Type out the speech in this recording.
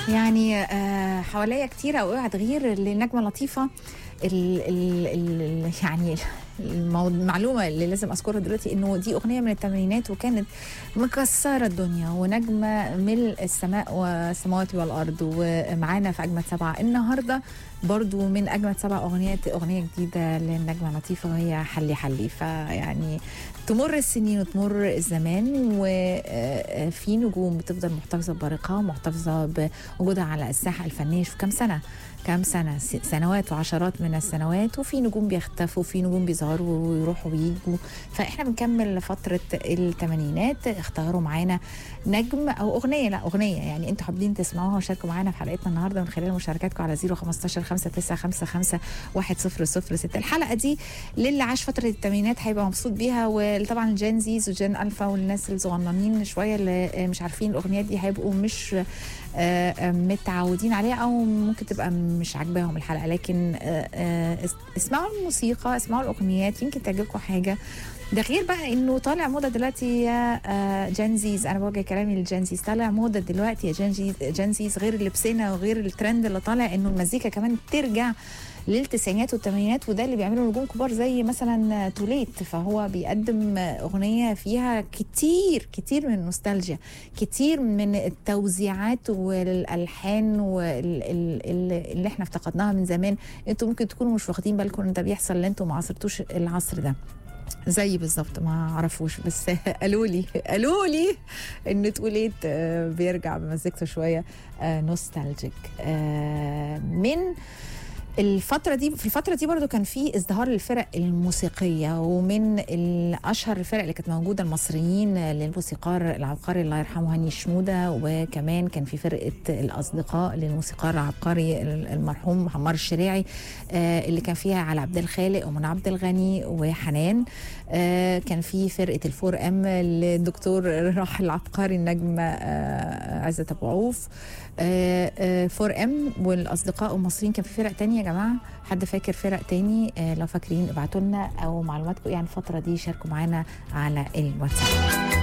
يعني آه، حواليا كتير اوقات غير لنجمه لطيفه ال ال ال يعني المو- المعلومه اللي لازم اذكرها دلوقتي انه دي اغنيه من الثمانينات وكانت مكسره الدنيا ونجمه ملء السماء والسماوات والارض ومعانا في اجمد سبعه النهارده برضو من اجمد سبع اغنيات اغنيه جديده للنجمه لطيفه وهي حلي حلي فيعني تمر السنين وتمر الزمان وفي نجوم بتفضل محتفظه ببريقها ومحتفظه بوجودها على الساحه الفنيه في كام سنه كام سنة س- سنوات وعشرات من السنوات وفي نجوم بيختفوا وفي نجوم بيظهروا ويروحوا ويجوا فاحنا بنكمل فترة الثمانينات اختاروا معانا نجم او اغنية لا اغنية يعني انتوا حابين تسمعوها وشاركوا معانا في حلقتنا النهاردة من خلال مشاركاتكم على 015 5955 1006 الحلقة دي للي عاش فترة الثمانينات هيبقى مبسوط بيها وطبعا جين زيز وجين الفا والناس الصغننين شوية اللي مش عارفين الاغنيات دي هيبقوا مش آه، آه، متعودين عليها او ممكن تبقى مش عاجباهم الحلقه لكن آه، آه، اس- اسمعوا الموسيقى اسمعوا الاغنيات يمكن تعجبكم حاجه ده غير بقى انه طالع موضه دلوقتي يا آه، جنزيز انا بوجه كلامي للجنزيز طالع موضه دلوقتي يا جنزيز جنزيز غير لبسنا وغير الترند اللي طالع انه المزيكا كمان ترجع للتسعينات والثمانينات وده اللي بيعمله نجوم كبار زي مثلا توليت فهو بيقدم اغنيه فيها كتير كتير من النوستالجيا كتير من التوزيعات والالحان واللي احنا افتقدناها من زمان انتوا ممكن تكونوا مش واخدين بالكم ان ده بيحصل لان انتوا ما عصرتوش العصر ده زي بالظبط ما عرفوش بس قالوا لي قالوا لي ان توليت آه، بيرجع بمزيكته شويه آه، نوستالجيك آه، من الفترة دي في الفترة دي برضو كان في ازدهار للفرق الموسيقية ومن ال- أشهر الفرق اللي كانت موجودة المصريين للموسيقار العبقري الله يرحمه هاني شنودة وكمان كان في فرقة الأصدقاء للموسيقار العبقري المرحوم محمد الشريعي آه، اللي كان فيها على عبد الخالق ومن عبد الغني وحنان آه، كان في فرقة الفور ام للدكتور الراحل العبقري النجم آه، عزت أبو عوف آه، آه، فور ام والاصدقاء المصريين كان في فرق تانية يا جماعه حد فاكر فرق تاني آه، لو فاكرين ابعتوا لنا او معلوماتكم يعني الفتره دي شاركوا معانا على الواتساب